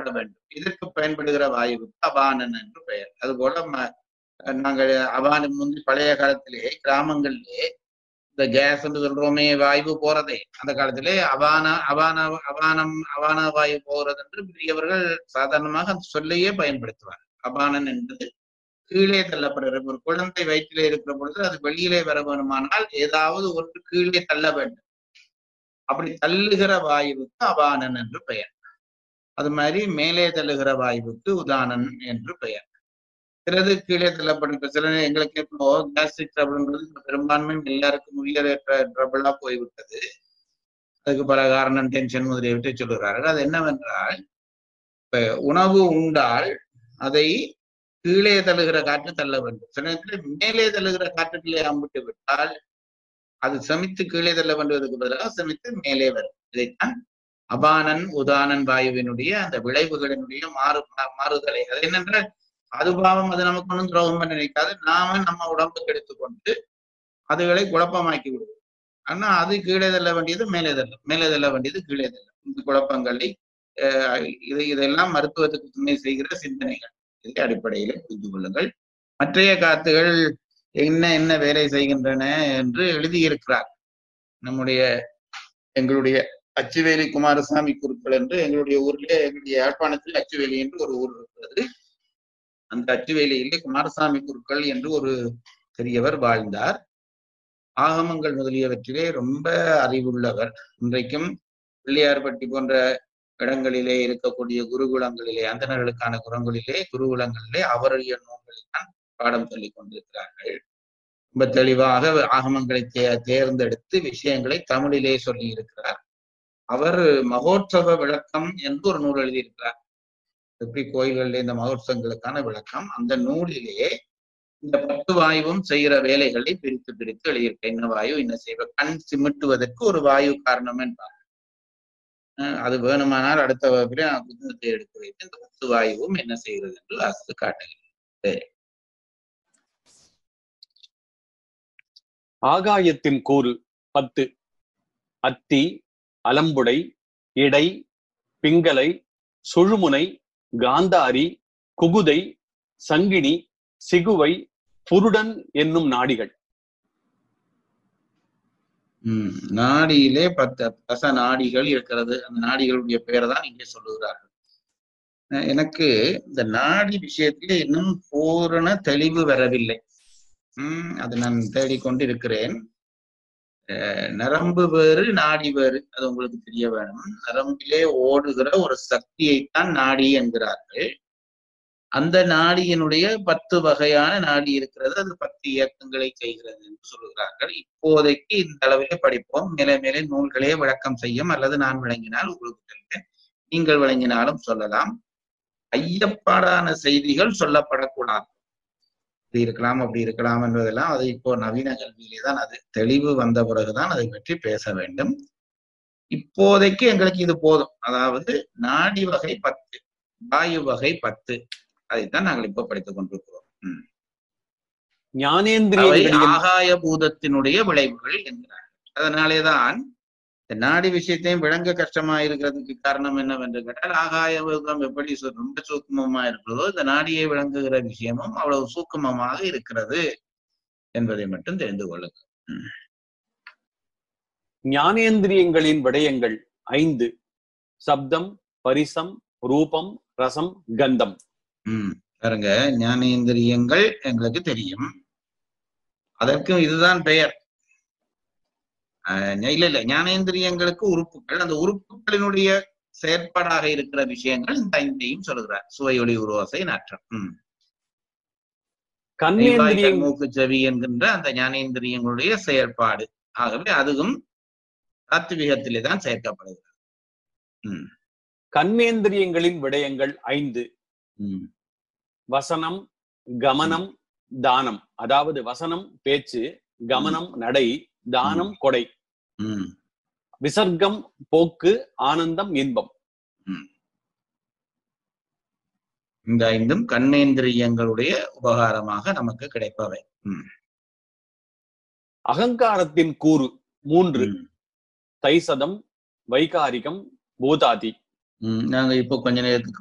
வேண்டும் இதற்கு பயன்படுகிற வாயுவுக்கு அபானன் என்று பெயர் அதுபோல ம- நாங்கள் அபானம் முந்தி பழைய காலத்திலே கிராமங்களிலே இந்த கேஸ் என்று சொல்றோமே வாயு போறதே அந்த காலத்திலே அபான அபான அபானம் அபான வாயு போகிறது என்று பெரியவர்கள் சாதாரணமாக அந்த சொல்லையே பயன்படுத்துவார் அபானன் என்பது கீழே தள்ளப்படுகிற ஒரு குழந்தை வயிற்றிலே இருக்கிற பொழுது அது வெளியிலே வர வேணுமானால் ஏதாவது ஒன்று கீழே தள்ள வேண்டும் அப்படி தள்ளுகிற வாயுவுக்கு அபானன் என்று பெயர் அது மாதிரி மேலே தள்ளுகிற வாயுவுக்கு உதானன் என்று பெயர் சிலது கீழே தள்ளப்படும் இப்ப சில நேரம் எங்களுக்கு இப்போ கேஸ்ட்ரிக் ட்ரபிள்ன்றது இப்ப பெரும்பான்மை எல்லாருக்கும் உயர ட்ரபிளா போய்விட்டது அதுக்கு பல காரணம் டென்ஷன் முதலியவற்றை சொல்லுகிறார்கள் அது என்னவென்றால் இப்ப உணவு உண்டால் அதை கீழே தள்ளுகிற காற்று தள்ள வேண்டும் சில நேரத்தில் மேலே தள்ளுகிற காற்றுக்குள்ளே அம்பிட்டு விட்டால் அது சமித்து கீழே தள்ள வேண்டுவதற்கு பதிலாக சமித்து மேலே வரும் இதைத்தான் அபானன் உதானன் வாயுவினுடைய அந்த விளைவுகளினுடைய மாறு மா- மாறுதலை அது என்னென்றால் அது பாவம் அது நமக்கு ஒன்றும் துரோகம் பண்ண நினைக்காது நாம நம்ம உடம்புக்கு எடுத்துக்கொண்டு அதுகளை குழப்பமாக்கி விடுவோம் ஆனா அது கீழே தள்ள வேண்டியது மேலே தள்ளும் மேலே தள்ள வேண்டியது கீழே தள்ளும் இந்த குழப்பங்களை அஹ், இது இதெல்லாம் மருத்துவத்துக்கு துணை செய்கிற சிந்தனைகள் இதை அடிப்படையில புரிந்து கொள்ளுங்கள் மற்றைய காத்துகள் என்ன என்ன வேலை செய்கின்றன என்று எழுதியிருக்கிறார் நம்முடைய எங்களுடைய அச்சுவேலி குமாரசாமி குருக்கள் என்று எங்களுடைய ஊர்ல எங்களுடைய யாழ்ப்பாணத்தில் அச்சுவேலி என்று ஒரு ஊர் இருக்கிறது அந்த அச்சுவேலியிலே குமாரசாமி குருக்கள் என்று ஒரு பெரியவர் வாழ்ந்தார் ஆகமங்கள் முதலியவற்றிலே ரொம்ப அறிவுள்ளவர் இன்றைக்கும் பிள்ளையார்பட்டி போன்ற இடங்களிலே இருக்கக்கூடிய குருகுலங்களிலே அந்தணர்களுக்கான குரங்களிலே குருகுலங்களிலே அவருடைய நூல்களில் தான் பாடம் சொல்லிக் கொண்டிருக்கிறார்கள் ரொம்ப தெளிவாக ஆகமங்களை தே- தேர்ந்தெடுத்து விஷயங்களை தமிழிலே சொல்லி இருக்கிறார் அவர் மகோற்சவ விளக்கம் என்று ஒரு நூல் எழுதியிருக்கிறார் எப்படி கோயில்களில் இந்த மகோற்சவங்களுக்கான விளக்கம் அந்த நூலிலே இந்த பத்து வாயுவும் செய்கிற வேலைகளை பிரித்து பிரித்து எழுதியிருக்க என்ன வாயு என்ன செய்வ கண் சிமிட்டுவதற்கு ஒரு வாயு காரணம் என்பார் அஹ் அது வேணுமானால் அடுத்த வகுப்பிலே நான் புத்தகத்தை எடுத்து வைத்து இந்த பத்து வாயுவும் என்ன செய்கிறது என்று வாசித்து காட்டுகிறேன் ஆகாயத்தின் கூறு பத்து அத்தி அலம்புடை இடை பிங்கலை சுழுமுனை காந்தாரி குகுதை சங்கினி சிகுவை புருடன் என்னும் நாடிகள் உம் நாடியிலே பத்து தச நாடிகள் இருக்கிறது அந்த நாடிகளுடைய பெயரை தான் இங்கே சொல்லுகிறார்கள் அஹ் எனக்கு இந்த நாடி விஷயத்திலே இன்னும் பூரண தெளிவு வரவில்லை உம் அது நான் தேடிக்கொண்டு இருக்கிறேன் அஹ் நரம்பு வேறு நாடி வேறு அது உங்களுக்கு தெரிய வேணும் நரம்பிலே ஓடுகிற ஒரு சக்தியைத்தான் நாடி என்கிறார்கள் அந்த நாடியினுடைய பத்து வகையான நாடி இருக்கிறது அது பத்து இயக்கங்களை செய்கிறது என்று சொல்லுகிறார்கள் இப்போதைக்கு இந்த அளவிலே படிப்போம் மேலே மேலே நூல்களே விளக்கம் செய்யும் அல்லது நான் விளங்கினால் உங்களுக்கு சொல்கிறேன் நீங்கள் விளங்கினாலும் சொல்லலாம் ஐயப்பாடான செய்திகள் சொல்லப்படக்கூடாது இப்படி இருக்கலாம் அப்படி இருக்கலாம் என்பதெல்லாம் அது இப்போ நவீன கல்வியிலே தான் அது தெளிவு வந்த பிறகுதான் அதை பற்றி பேச வேண்டும் இப்போதைக்கு எங்களுக்கு இது போதும் அதாவது நாடி வகை பத்து வாயு வகை பத்து அதைத்தான் நாங்கள் இப்ப படித்துக் கொண்டிருக்கிறோம் ம். அவை ஞானேந்திரியங்களின் ஆகாய பூதத்தினுடைய விளைவுகள் என்கிறார்கள் அதனாலேதான் இந்த நாடி விஷயத்தையும் விளங்க கஷ்டமா இருக்கிறதுக்கு காரணம் என்னவென்று கேட்டால் ஆகாய பூதம் எப்படி சு- ரொம்ப சூக்குமமா இருக்கிறதோ இந்த நாடியை விளங்குகிற விஷயமும் அவ்வளவு சூக்குமமாக இருக்கிறது என்பதை மட்டும் தெரிந்து கொள்ளுங்கள் ஞானேந்திரியங்களின் விடயங்கள் ஐந்து சப்தம் பரிசம் ரூபம் ரசம் கந்தம் ம் பாருங்க ஞானேந்திரியங்கள் எங்களுக்கு தெரியும் அதற்கும் இதுதான் பெயர் அஹ் இல்ல இல்ல ஞானேந்திரியங்களுக்கு உறுப்புகள் அந்த உறுப்புகளினுடைய செயற்பாடாக இருக்கிற விஷயங்கள் இந்த ஐந்தையும் சொல்லுகிறார் சுவையொளி உருவாசை நாற்றம் ம் மெய்வாய், கண்ணேந்திரியங் கண், மூக்கு செவி என்கின்ற அந்த ஞானேந்திரியங்களுடைய செயற்பாடு ஆகவே அதுவும் தாத்விகத்திலே தான் சேர்க்கப்படுகிறது ம் கண்ணேந்திரியங்களின் விடயங்கள் ஐந்து ம் வசனம் கமனம் தானம் அதாவது வசனம் பேச்சு கமனம் நடை தானம் கொடை ம் விசர்க்கம் போக்கு ஆனந்தம் இன்பம் இந்த ஐந்தும் கண்ணேந்திரியங்களுடைய உபகாரமாக நமக்கு கிடைப்பவை ம் அகங்காரத்தின் கூறு மூன்று ம். தைசதம் வைகாரிகம் பூதாதி ம், நாங்க இப்போ கொஞ்ச நேரத்துக்கு